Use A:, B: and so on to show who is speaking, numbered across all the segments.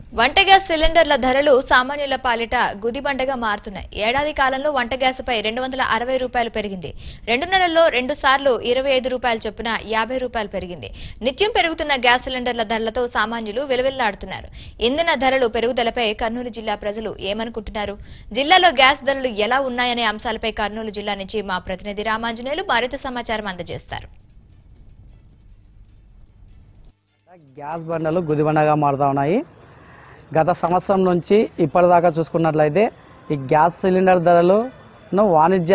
A: వంట గ్యాస్ సిలిండర్ల ధరలు సామాన్యుల పాలిట గుదిబండగా మారుతున్నాయి ఏడాది కాలంలో వంట గ్యాస్పై రెండు వందల అరవై రూపాయలు పెరిగింది రెండు నెలల్లో రెండు సార్లు ఇరవై ఐదు రూపాయల చొప్పున యాభై రూపాయలు పెరిగింది నిత్యం పెరుగుతున్న గ్యాస్ సిలిండర్ల ధరలతో సామాన్యులు విలవిల్లాడుతున్నారు ఇంధన ధరలు పెరుగుదలపై కర్నూలు జిల్లా ప్రజలు ఏమనుకుంటున్నారు జిల్లాలో గ్యాస్ ధరలు ఎలా ఉన్నాయనే అంశాలపై కర్నూలు జిల్లా నుంచి మా ప్రతినిధి రామాంజనేయులు మరింత సమాచారం అందజేస్తారు
B: గ్యాస్ బండలు గుదిబండగా మారుతూ ఉన్నాయి గత సంవత్సరం నుంచి ఇప్పటిదాకా చూసుకున్నట్లయితే ఈ గ్యాస్ సిలిండర్ ధరలను వాణిజ్య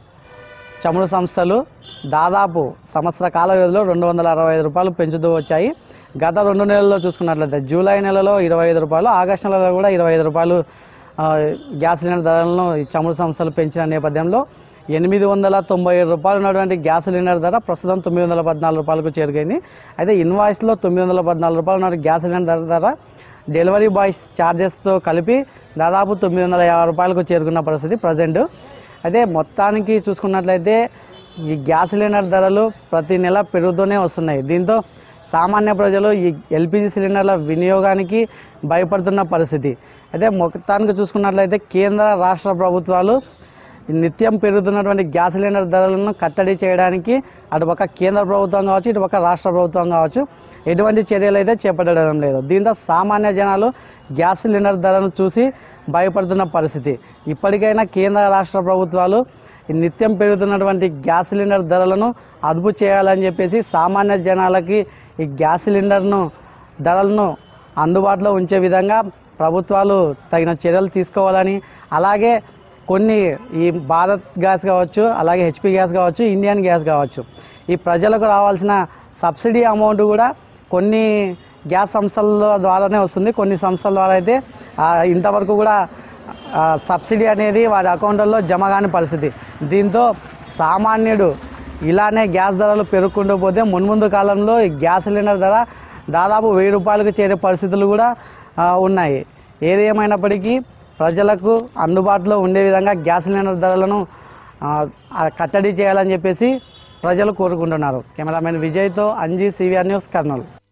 B: చమురు సంస్థలు దాదాపు సంవత్సర కాల వ్యవధిలో రెండు వందల అరవై ఐదు రూపాయలు పెంచుతూ వచ్చాయి గత రెండు నెలల్లో చూసుకున్నట్లయితే జూలై నెలలో ఇరవై ఐదు రూపాయలు ఆగస్టు నెలలో కూడా ఇరవై ఐదు రూపాయలు ఆ, గ్యాస్ సిలిండర్ ధరలను ఈ చమురు సంస్థలు పెంచిన నేపథ్యంలో ఎనిమిది వందల తొంభై ఏడు రూపాయలు ఉన్నటువంటి గ్యాస్ సిలిండర్ ధర ప్రస్తుతం తొమ్మిది వందల పద్నాలుగు రూపాయలకు చేరుకైంది అయితే ఇన్వాయిస్లో తొమ్మిది వందల పద్నాలుగు రూపాయలు ఉన్న గ్యాస్ సిలిండర్ ధర ధర డెలివరీ బాయ్స్ ఛార్జెస్తో కలిపి దాదాపు తొమ్మిది వందల యాభై రూపాయలకు చేరుకున్న పరిస్థితి ప్రజెంట్ అయితే మొత్తానికి చూసుకున్నట్లయితే ఈ గ్యాస్ సిలిండర్ ధరలు ప్రతి నెల పెరుగుతూనే వస్తున్నాయి దీంతో సామాన్య ప్రజలు ఈ ఎల్పిజి సిలిండర్ల వినియోగానికి భయపడుతున్న పరిస్థితి అయితే మొత్తానికి చూసుకున్నట్లయితే కేంద్ర రాష్ట్ర ప్రభుత్వాలు నిత్యం పెరుగుతున్నటువంటి గ్యాస్ సిలిండర్ ధరలను కట్టడి చేయడానికి అటుపక్క కేంద్ర ప్రభుత్వం కావచ్చు ఇటుపక్క రాష్ట్ర ప్రభుత్వం కావచ్చు ఎటువంటి చర్యలు అయితే చేపట్టడం లేదు దీంతో సామాన్య జనాలు గ్యాస్ సిలిండర్ ధరను చూసి భయపడుతున్న పరిస్థితి ఇప్పటికైనా కేంద్ర రాష్ట్ర ప్రభుత్వాలు ఈ నిత్యం పెరుగుతున్నటువంటి గ్యాస్ సిలిండర్ ధరలను అదుపు చేయాలని చెప్పేసి సామాన్య జనాలకి ఈ గ్యాస్ సిలిండర్ను ధరలను అందుబాటులో ఉంచే విధంగా ప్రభుత్వాలు తగిన చర్యలు తీసుకోవాలని అలాగే కొన్ని ఈ భారత్ గ్యాస్ కావచ్చు అలాగే హెచ్పి గ్యాస్ కావచ్చు ఇండియన్ గ్యాస్ కావచ్చు ఈ ప్రజలకు రావాల్సిన సబ్సిడీ అమౌంట్ కూడా కొన్ని గ్యాస్ సంస్థల ద్వారానే వస్తుంది కొన్ని సంస్థల ద్వారా అయితే ఆ, ఇంతవరకు కూడా ఆ, సబ్సిడీ అనేది వారి అకౌంట్లలో జమ కాని పరిస్థితి దీంతో సామాన్యుడు ఇలానే గ్యాస్ ధరలు పెరుగుకుంటూ పోతే మున్ముందు కాలంలో ఈ గ్యాస్ సిలిండర్ ధర దాదాపు వెయ్యి రూపాయలకు చేరే పరిస్థితులు కూడా ఆ, ఉన్నాయి ఏది ఏమైనప్పటికీ ప్రజలకు అందుబాటులో ఉండే విధంగా గ్యాస్ సిలిండర్ ధరలను ఆ, ఆ, కట్టడి చేయాలని చెప్పేసి ప్రజలు కోరుకుంటున్నారు కెమెరామెన్ విజయ్తో అంజీ సివిఆర్ న్యూస్ కర్నూలు